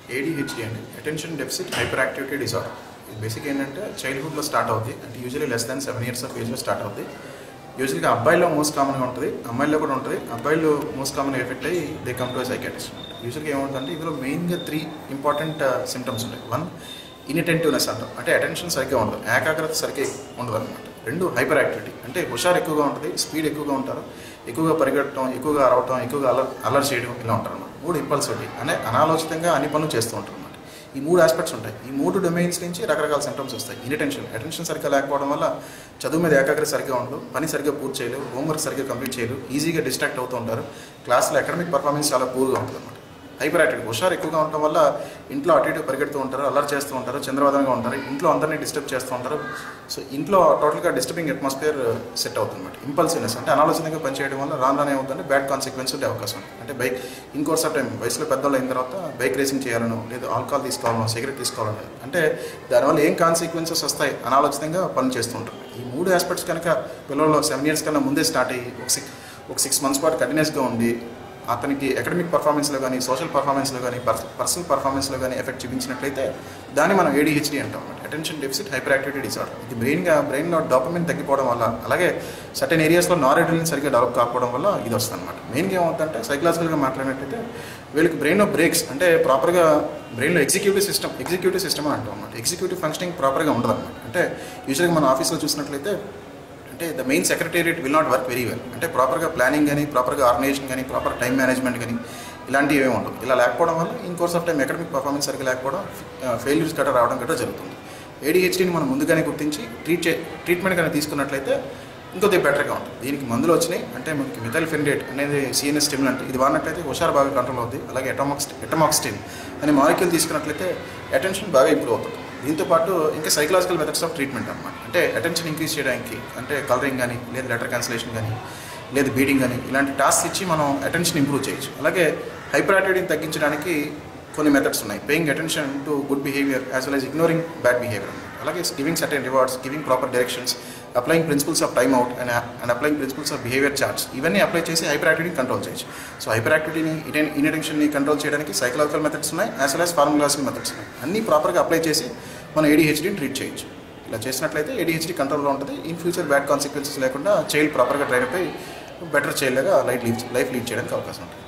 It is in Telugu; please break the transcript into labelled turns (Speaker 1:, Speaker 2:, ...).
Speaker 1: ఏడిహెచ్డి అండి attention deficit hyper activity disorder ఇది బేసిక్ ఏంటంటే చైల్డ్హుడ్లో స్టార్ట్ అవుతుంది అంటే usually less than seven years of ఏజ్లో స్టార్ట్ అవుతుంది యూజువల్గా అబ్బాయిలో మోస్ట్ కామన్గా ఉంటుంది అమ్మాయిలో కూడా ఉంటుంది అబ్బాయిలు మోస్ట్ కామన్గా ఎఫెక్ట్ అయ్యి దే కమ్ టు సైకాటిస్ట్ యూజువల్గా ఏమవుతుందంటే ఇందులో మెయిన్గా త్రీ ఇంపార్టెంట్ సిమ్టమ్స్ ఉంటాయి వన్ ఇన్అటెంటివ్నెస్ అంటాం అంటే అటెన్షన్ సరిగ్గా ఉండదు ఏకాగ్రత సరిగ్గా ఉండదు అనమాట రెండు హైపర్ యాక్టివిటీ అంటే హుషారు ఎక్కువగా ఉంటుంది స్పీడ్ ఎక్కువగా ఉంటారు ఎక్కువగా పరిగెట్టడం ఎక్కువగా అరవటం ఎక్కువగా అలర్ అలర్ చేయడం ఇలా ఉంటారు అన్నమాట మూడు ఇంపల్సివిటీ అంటే అనాలోచితంగా అన్ని పనులు చేస్తూ ఉంటారు అన్నమాట ఈ మూడు ఆస్పెక్ట్స్ ఉంటాయి ఈ మూడు డొమైన్స్ నుంచి రకరకాల సిమ్టమ్స్ వస్తాయి ఇన్అటెన్షన్ అటెన్షన్ సరిగ్గా లేకపోవడం వల్ల చదువు మీద ఏకాగ్రత సరిగ్గా ఉండదు పని సరిగ్గా పూర్తి చేయలేరు హోంవర్క్ సరిగ్గా కంప్లీట్ చేయలేరు ఈజీగా డిస్ట్రాక్ట్ అవుతూ ఉంటారు క్లాస్లో అకాడమిక్ పర్ఫార్మెన్స్ చాలా పూర్గా ఉంటుంది అన్నమాట హైపర్ యాక్టివిటీ హుషారు ఎక్కువగా ఉండటం వల్ల ఇంట్లో అటు ఇటు పరిగెడుతూ ఉంటారు అల్లరి చేస్తూ ఉంటారు చంద్రవాదంగా ఉంటారు ఇంట్లో అందరినీ డిస్టర్బ్ చేస్తూ ఉంటారు సో ఇంట్లో టోటల్గా డిస్టర్బింగ్ అట్మాస్ఫియర్ సెట్ అవుతుంది అనమాట ఇంపల్సివ్నెస్ అంటే అనాలోచనగా పనిచేయడం వల్ల రాను రాను ఏమవుతుందంటే బ్యాడ్ కాన్సిక్వెన్స్ ఉండే అవకాశం ఉంది అంటే బైక్ ఇంకోర్స్ ఆఫ్ టైం వయసులో పెద్దవాళ్ళు అయిన తర్వాత బైక్ రేసింగ్ చేయాలనో లేదా ఆల్కహాల్ తీసుకోవాలనో సిగరెట్ తీసుకోవాలనో అంటే దానివల్ల ఏం కాన్సిక్వెన్సెస్ వస్తాయి అనాలోచితంగా పని చేస్తూ ఉంటారు ఈ మూడు ఆస్పెక్ట్స్ కనుక పిల్లల్లో సెవెన్ ఇయర్స్ కన్నా ముందే స్టార్ట్ అయ్యి ఒక సిక్స్ ఒక సిక్స్ మంత్స్ పాటు కంటిన్యూస్గా ఉండి అతనికి అకాడమిక్ పర్ఫార్మెన్స్లో కానీ సోషల్ పర్ఫార్మెన్స్లో కానీ పర్సనల్ పర్ఫార్మెన్స్లో కానీ ఎఫెక్ట్ చూపించినట్లయితే దాన్ని మనం ఏడిహెచ్డి అంటాం అనమాట attention deficit hyper activity disorder ఇది బ్రెయిన్గా బ్రెయిన్లో డాపమిన్ తగ్గిపోవడం వల్ల అలాగే సర్టెన్ ఏరియాస్లో నారెడ్రిన్ సరిగ్గా డెవలప్ కాకపోవడం వల్ల ఇది వస్తుంది అనమాట మెయిన్గా ఏమవుతుందంటే సైకలాజికల్గా మాట్లాడినట్టయితే వీళ్ళకి బ్రెయిన్లో బ్రేక్స్ అంటే ప్రాపర్గా బ్రెయిన్లో ఎగ్జిక్యూటివ్ సిస్టమ్ ఎగ్జిక్యూటివ్ సిస్టమ్ అని అంటాం అనమాట ఎగ్జిక్యూటివ్ ఫంక్షనింగ్ ప్రాపర్గా ఉండదు అనమాట అంటే యూజువల్గా మన ఆఫీస్లో చూసినట్లయితే అంటే the main secretariat will not work very well అంటే ప్రాపర్గా ప్లానింగ్ కానీ ప్రాపర్గా ఆర్గనైజేషన్ కానీ ప్రాపర్ టైం మేనేజ్మెంట్ కానీ ఇలాంటివి ఏమి ఉండవు ఇలా లేకపోవడం వల్ల in course of time academic performance సరిగ్గా లేకపోవడం ఫెయిల్యూర్స్ గట్రా రావడం గట్రా జరుగుతుంది ఏడిహెచ్డీని మనం ముందుగానే గుర్తించి ట్రీట్ చే ట్రీట్మెంట్ కానీ తీసుకున్నట్లయితే ఇంకొద్ది బెటర్గా ఉంటుంది దీనికి మందులు వచ్చినాయి అంటే మనకి మిథైల్ ఫెన్డేట్ అనేది సిఎన్ఎస్ స్టిమ్యులెంట్ ఇది వాడినట్లయితే హుషారు బాగా కంట్రోల్ అవుతుంది అలాగే ఎటమాక్స్ ఎటమాక్స్టిన్ అనే మాలిక్యూల్ తీసుకున్నట్లయితే అటెన్షన్ బాగా ఇంప్రూవ్ అవుతుంది దీంతో పాటు ఇంకా సైకలాజికల్ మెథడ్స్ ఆఫ్ ట్రీట్మెంట్ అనమాట అంటే అటెన్షన్ ఇంక్రీజ్ చేయడానికి అంటే కలరింగ్ కానీ లేదా లెటర్ క్యాన్సిలేషన్ కానీ లేదా బీడింగ్ కానీ ఇలాంటి టాస్క్ ఇచ్చి మనం అటెన్షన్ ఇంప్రూవ్ చేయొచ్చు అలాగే హైపర్ యాక్టివిటీని తగ్గించడానికి కొన్ని మెథడ్స్ ఉన్నాయి paying attention to good behaviour as well as ignoring bad behaviour అలాగే giving certain rewards giving proper directions applying principles of time out and and applying principles of behaviour charts ఇవన్నీ అప్లై చేసి హైపర్ యాక్టివిటీని కంట్రోల్ చేయొచ్చు సో హైపర్ యాక్టివిటీని ఇటెన్ ఇన్అటెన్షన్ని కంట్రోల్ చేయడానికి సైకలాజికల్ మెథడ్స్ ఉన్నాయి as well as pharmacological methods ఉన్నాయి అన్నీ ప్రాపర్గా అప్లై చేసి మనం ఏడిహెచ్డీని ట్రీట్ చేయొచ్చు ఇలా చేసినట్లయితే ఏడిహెచ్డీ కంట్రోల్లో ఉంటుంది ఇన్ ఫ్యూచర్ బ్యాడ్ కాన్సిక్వెన్సెస్ లేకుండా చైల్డ్ ప్రాపర్గా ట్రైన్ అయిపోయి బెటర్ చైల్డ్గా లైఫ్ లీడ్ లైఫ్ లీడ్ చేయడానికి అవకాశం ఉంటుంది